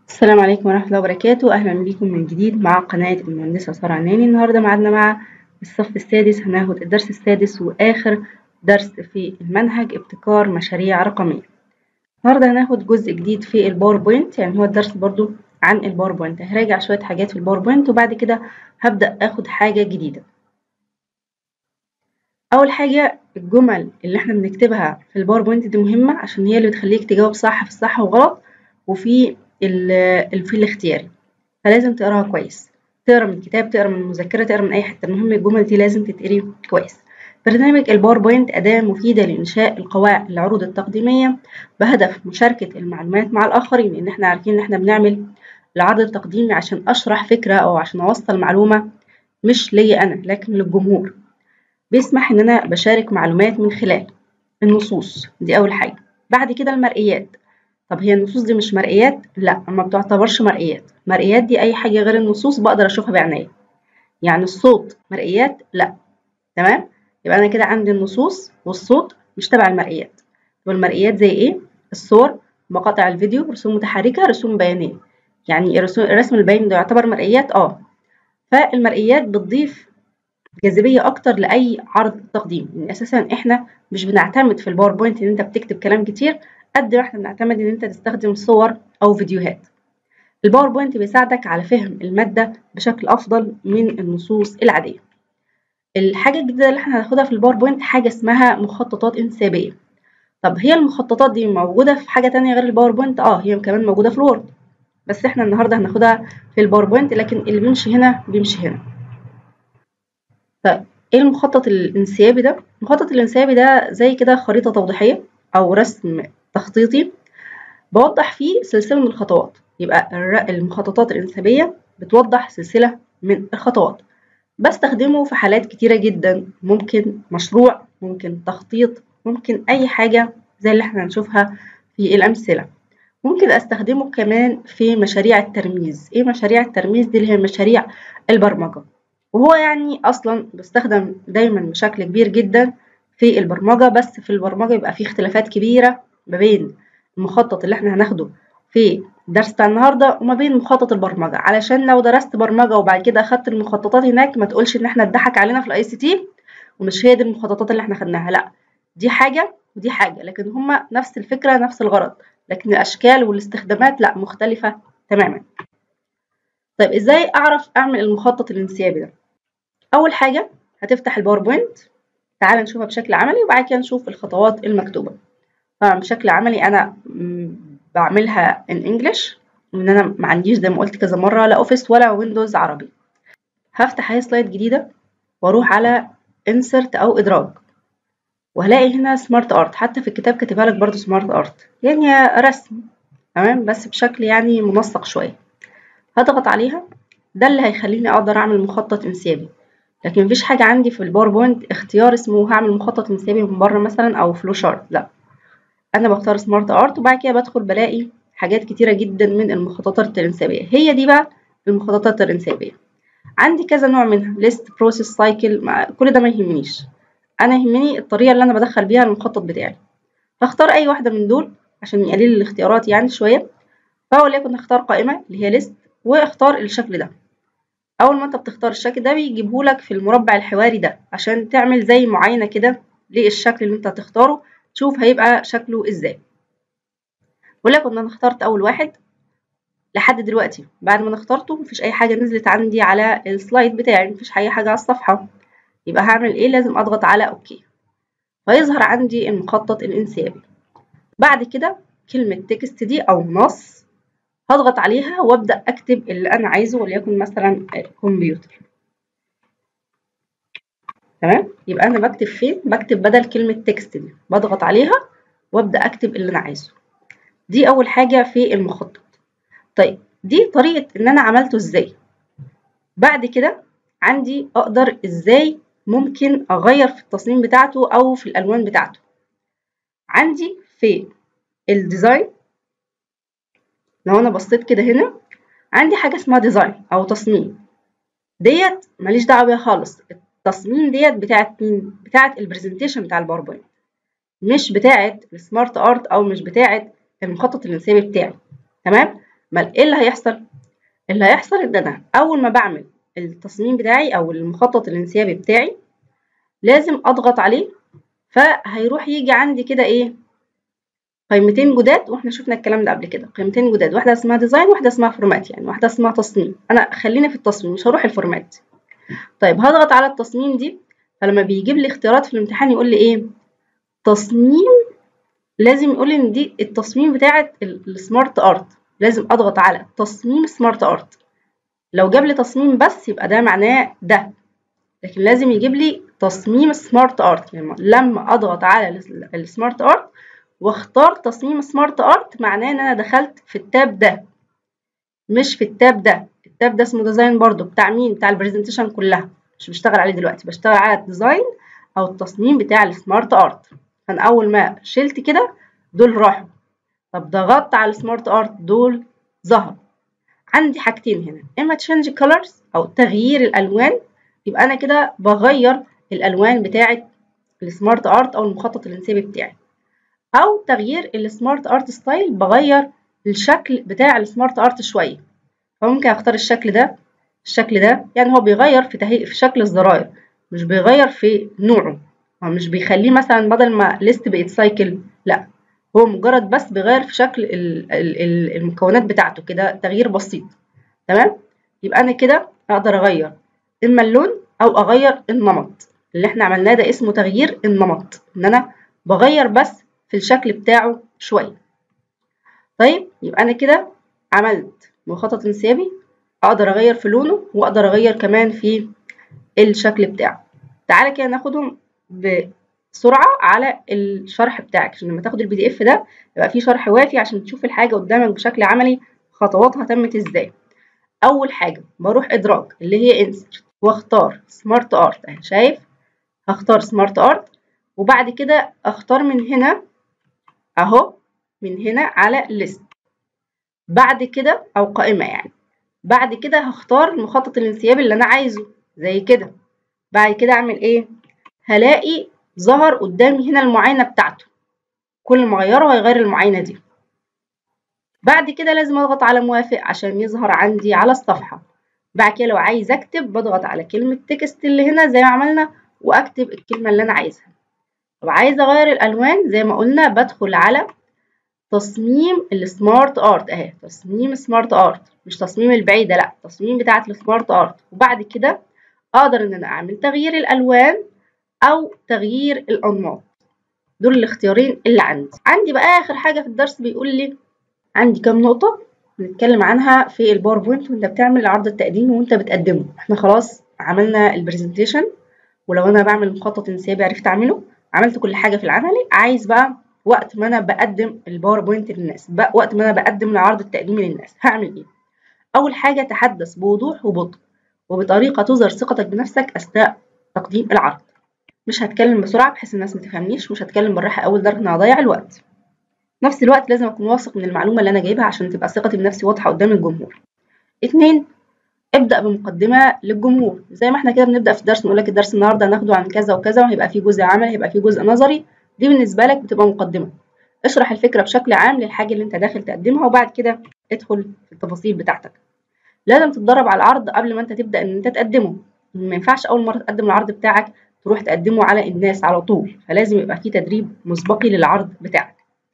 السلام عليكم ورحمة الله وبركاته أهلا بكم من جديد مع قناة المهندسة سارة عناني النهاردة معادنا مع الصف السادس هناخد الدرس السادس وآخر درس في المنهج ابتكار مشاريع رقمية النهاردة هناخد جزء جديد في الباوربوينت يعني هو الدرس برضو عن الباوربوينت هراجع شوية حاجات في الباوربوينت وبعد كده هبدأ أخد حاجة جديدة أول حاجة الجمل اللي احنا بنكتبها في الباوربوينت دي مهمة عشان هي اللي بتخليك تجاوب صح في الصح وغلط وفي في الاختياري فلازم تقراها كويس تقرا من كتاب تقرا من مذكره تقرا من اي حته المهم الجمل دي لازم تتقري كويس برنامج الباوربوينت أداة مفيدة لإنشاء القواعد العروض التقديمية بهدف مشاركة المعلومات مع الآخرين لأن احنا عارفين إن احنا بنعمل العرض التقديمي عشان أشرح فكرة أو عشان أوصل معلومة مش ليا أنا لكن للجمهور بيسمح إن أنا بشارك معلومات من خلال النصوص دي أول حاجة بعد كده المرئيات طب هي النصوص دي مش مرئيات؟ لا ما بتعتبرش مرئيات، مرئيات دي أي حاجة غير النصوص بقدر أشوفها بعينيا. يعني الصوت مرئيات؟ لا تمام؟ يبقى أنا كده عندي النصوص والصوت مش تبع المرئيات. والمرئيات زي إيه؟ الصور، مقاطع الفيديو، رسوم متحركة، رسوم بيانية. يعني الرسم البياني ده يعتبر مرئيات؟ اه. فالمرئيات بتضيف جاذبية أكتر لأي عرض تقديم، يعني أساسا إحنا مش بنعتمد في الباوربوينت إن أنت بتكتب كلام كتير قد ما احنا بنعتمد ان انت تستخدم صور او فيديوهات الباوربوينت بيساعدك على فهم المادة بشكل افضل من النصوص العادية الحاجة الجديدة اللي احنا هناخدها في الباوربوينت حاجة اسمها مخططات انسيابية طب هي المخططات دي موجودة في حاجة تانية غير الباوربوينت اه هي كمان موجودة في الوورد بس احنا النهاردة هناخدها في الباوربوينت لكن اللي بيمشي هنا بيمشي هنا طيب ايه المخطط الانسيابي ده المخطط الانسيابي ده زي كده خريطة توضيحية او رسم تخطيطي بوضح فيه سلسلة من الخطوات يبقى المخططات الإنسابية بتوضح سلسلة من الخطوات بستخدمه في حالات كتيرة جدا ممكن مشروع ممكن تخطيط ممكن أي حاجة زي اللي احنا هنشوفها في الأمثلة ممكن أستخدمه كمان في مشاريع الترميز إيه مشاريع الترميز دي اللي هي مشاريع البرمجة وهو يعني أصلا بيستخدم دايما بشكل كبير جدا في البرمجة بس في البرمجة يبقى فيه اختلافات كبيرة ما بين المخطط اللي احنا هناخده في الدرس بتاع النهارده وما بين مخطط البرمجه علشان لو درست برمجه وبعد كده اخدت المخططات هناك ما تقولش ان احنا اتضحك علينا في الاي سي تي ومش هي دي المخططات اللي احنا خدناها لا دي حاجه ودي حاجه لكن هما نفس الفكره نفس الغرض لكن الاشكال والاستخدامات لا مختلفه تماما طيب ازاي اعرف اعمل المخطط الانسيابي ده اول حاجه هتفتح الباوربوينت تعال نشوفها بشكل عملي وبعد كده نشوف الخطوات المكتوبه طبعا بشكل عملي انا بعملها ان انجلش ان انا ما عنديش زي ما قلت كذا مره لا اوفيس ولا ويندوز عربي هفتح اي سلايد جديده واروح على انسرت او ادراج وهلاقي هنا سمارت ارت حتى في الكتاب كاتبها لك برضو سمارت ارت يعني رسم تمام بس بشكل يعني منسق شويه هضغط عليها ده اللي هيخليني اقدر اعمل مخطط انسيابي لكن مفيش حاجه عندي في الباوربوينت اختيار اسمه هعمل مخطط انسيابي من بره مثلا او فلو شارت لا انا بختار سمارت ارت وبعد كده بدخل بلاقي حاجات كتيره جدا من المخططات الانسابيه هي دي بقى المخططات الانسابيه عندي كذا نوع منها ليست بروسيس سايكل كل ده ما يهمنيش انا يهمني الطريقه اللي انا بدخل بيها المخطط بتاعي هختار اي واحده من دول عشان يقلل الاختيارات يعني شويه فوليكن هختار قائمه اللي هي ليست واختار الشكل ده اول ما انت بتختار الشكل ده بيجيبهولك في المربع الحواري ده عشان تعمل زي معاينه كده للشكل اللي انت هتختاره تشوف هيبقى شكله ازاي ولكن انا اخترت اول واحد لحد دلوقتي بعد ما انا اخترته مفيش اي حاجه نزلت عندي على السلايد بتاعي مفيش اي حاجه على الصفحه يبقى هعمل ايه لازم اضغط على اوكي فيظهر عندي المخطط الانسيابي بعد كده كلمه تكست دي او نص هضغط عليها وابدا اكتب اللي انا عايزه وليكن مثلا كمبيوتر تمام يبقى انا بكتب فين بكتب بدل كلمه تكست دي بضغط عليها وابدا اكتب اللي انا عايزه دي اول حاجه في المخطط طيب دي طريقه ان انا عملته ازاي بعد كده عندي اقدر ازاي ممكن اغير في التصميم بتاعته او في الالوان بتاعته عندي في الديزاين لو انا بصيت كده هنا عندي حاجه اسمها ديزاين او تصميم ديت ماليش دعوه بيها خالص التصميم ديت بتاعت مين بتاعت البرزنتيشن بتاع الباوربوينت مش بتاعت السمارت ارت او مش بتاعت المخطط الانسيابي بتاعي تمام ما ايه اللي هيحصل اللي هيحصل ان انا اول ما بعمل التصميم بتاعي او المخطط الانسيابي بتاعي لازم اضغط عليه فهيروح يجي عندي كده ايه قيمتين جداد واحنا شفنا الكلام ده قبل كده قيمتين جداد واحده اسمها ديزاين واحده اسمها فورمات يعني واحده اسمها تصميم انا خليني في التصميم مش هروح الفورمات طيب هضغط على التصميم دي فلما بيجيب لي اختيارات في الامتحان يقول لي ايه تصميم لازم يقول لي ان دي التصميم بتاعه السمارت ارت لازم اضغط على تصميم سمارت ارت لو جاب لي تصميم بس يبقى ده معناه ده لكن لازم يجيب لي تصميم سمارت ارت يعني لما اضغط على السمارت ارت واختار تصميم سمارت ارت معناه ان انا دخلت في التاب ده مش في التاب ده التاب ده اسمه ديزاين برضو بتاع مين بتاع البرزنتيشن كلها مش بشتغل عليه دلوقتي بشتغل على الديزاين او التصميم بتاع السمارت ارت فانا اول ما شلت كده دول راحوا طب ضغطت على السمارت ارت دول ظهروا عندي حاجتين هنا اما تشينج كولرز او تغيير الالوان يبقى انا كده بغير الالوان بتاعه السمارت ارت او المخطط الانسيابي بتاعي او تغيير السمارت ارت ستايل بغير الشكل بتاع السمارت ارت شويه فممكن اختار الشكل ده الشكل ده يعني هو بيغير في تهيئ في شكل الزراير مش بيغير في نوعه هو مش بيخليه مثلا بدل ما ليست بقت سايكل لا هو مجرد بس بيغير في شكل المكونات بتاعته كده تغيير بسيط تمام يبقى انا كده اقدر اغير اما اللون او اغير النمط اللي احنا عملناه ده اسمه تغيير النمط ان انا بغير بس في الشكل بتاعه شويه طيب يبقى انا كده عملت مخطط انسيابي اقدر اغير في لونه واقدر اغير كمان في الشكل بتاعه تعالى كده ناخدهم بسرعه على الشرح بتاعك عشان لما تاخد البي دي اف ده يبقى فيه شرح وافي عشان تشوف الحاجه قدامك بشكل عملي خطواتها تمت ازاي اول حاجه بروح ادراج اللي هي انسرت واختار سمارت ارت اهي شايف هختار سمارت ارت وبعد كده اختار من هنا اهو من هنا على ليست بعد كده او قائمه يعني بعد كده هختار المخطط الانسيابي اللي انا عايزه زي كده بعد كده اعمل ايه هلاقي ظهر قدامي هنا المعاينه بتاعته كل ما اغيره هيغير المعاينه دي بعد كده لازم اضغط على موافق عشان يظهر عندي على الصفحه بعد كده لو عايز اكتب بضغط على كلمه تكست اللي هنا زي ما عملنا واكتب الكلمه اللي انا عايزها طب عايزه اغير الالوان زي ما قلنا بدخل على تصميم السمارت ارت اهي تصميم سمارت ارت مش تصميم البعيده لا تصميم بتاعه السمارت ارت وبعد كده اقدر ان انا اعمل تغيير الالوان او تغيير الانماط دول الاختيارين اللي عندي عندي بقى اخر حاجه في الدرس بيقول لي عندي كام نقطه نتكلم عنها في الباوربوينت وانت بتعمل العرض التقديمي وانت بتقدمه احنا خلاص عملنا البرزنتيشن ولو انا بعمل مخطط انسيابي عرفت اعمله عملت كل حاجه في العملي عايز بقى وقت ما انا بقدم الباوربوينت للناس بقى وقت ما انا بقدم العرض التقديمي للناس هعمل ايه اول حاجه تحدث بوضوح وبطء وبطريقه تظهر ثقتك بنفسك اثناء تقديم العرض مش هتكلم بسرعه بحيث الناس ما تفهمنيش مش هتكلم بالراحه اول درجه ان هضيع الوقت نفس الوقت لازم اكون واثق من المعلومه اللي انا جايبها عشان تبقى ثقتي بنفسي واضحه قدام الجمهور اتنين ابدا بمقدمه للجمهور زي ما احنا كده بنبدا في الدرس نقول لك الدرس النهارده هناخده عن كذا وكذا وهيبقى فيه جزء عملي هيبقى فيه جزء نظري دي بالنسبه لك بتبقى مقدمه اشرح الفكره بشكل عام للحاجه اللي انت داخل تقدمها وبعد كده ادخل في التفاصيل بتاعتك لازم تتدرب على العرض قبل ما انت تبدا ان انت تقدمه ما ينفعش اول مره تقدم العرض بتاعك تروح تقدمه على الناس على طول فلازم يبقى في تدريب مسبقي للعرض بتاعك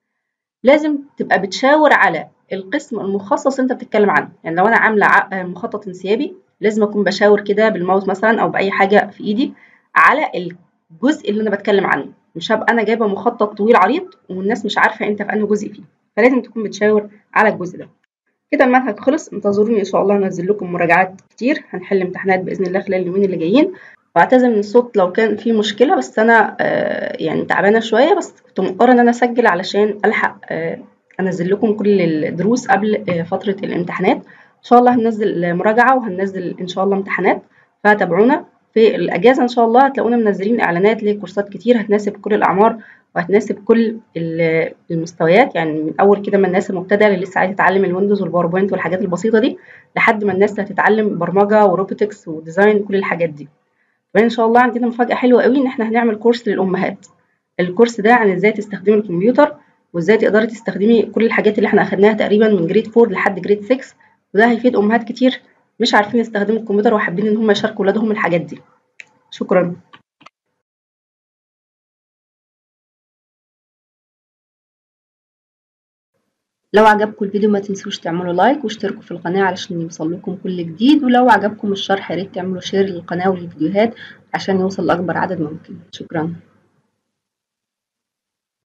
لازم تبقى بتشاور على القسم المخصص انت بتتكلم عنه يعني لو انا عامله مخطط انسيابي لازم اكون بشاور كده بالماوس مثلا او باي حاجه في ايدي على الجزء اللي انا بتكلم عنه مش هبقى انا جايبه مخطط طويل عريض والناس مش عارفه انت في انهي جزء فيه فلازم تكون بتشاور على الجزء ده كده المنهج خلص انتظروني ان شاء الله هنزل لكم مراجعات كتير هنحل امتحانات باذن الله خلال اليومين اللي جايين واعتذر من الصوت لو كان في مشكله بس انا آه يعني تعبانه شويه بس كنت مضطره ان انا اسجل علشان الحق آه انزل لكم كل الدروس قبل آه فتره الامتحانات ان شاء الله هننزل مراجعه وهننزل ان شاء الله امتحانات فتابعونا في الاجازه ان شاء الله هتلاقونا منزلين اعلانات لكورسات كتير هتناسب كل الاعمار وهتناسب كل المستويات يعني من اول كده من الناس المبتدئه اللي لسه عايزه تتعلم الويندوز والباوربوينت والحاجات البسيطه دي لحد ما الناس اللي هتتعلم برمجه وروبوتكس وديزاين وكل الحاجات دي كمان ان شاء الله عندنا مفاجاه حلوه قوي ان احنا هنعمل كورس للامهات الكورس ده عن ازاي تستخدمي الكمبيوتر وازاي تقدري تستخدمي كل الحاجات اللي احنا اخدناها تقريبا من جريد 4 لحد جريد 6 وده هيفيد امهات كتير مش عارفين يستخدموا الكمبيوتر وحابين ان هم يشاركوا ولادهم الحاجات دي شكرا لو عجبكم الفيديو ما تنسوش تعملوا لايك واشتركوا في القناة علشان يوصل لكم كل جديد ولو عجبكم الشرح ياريت تعملوا شير للقناة والفيديوهات عشان يوصل لأكبر عدد ممكن شكرا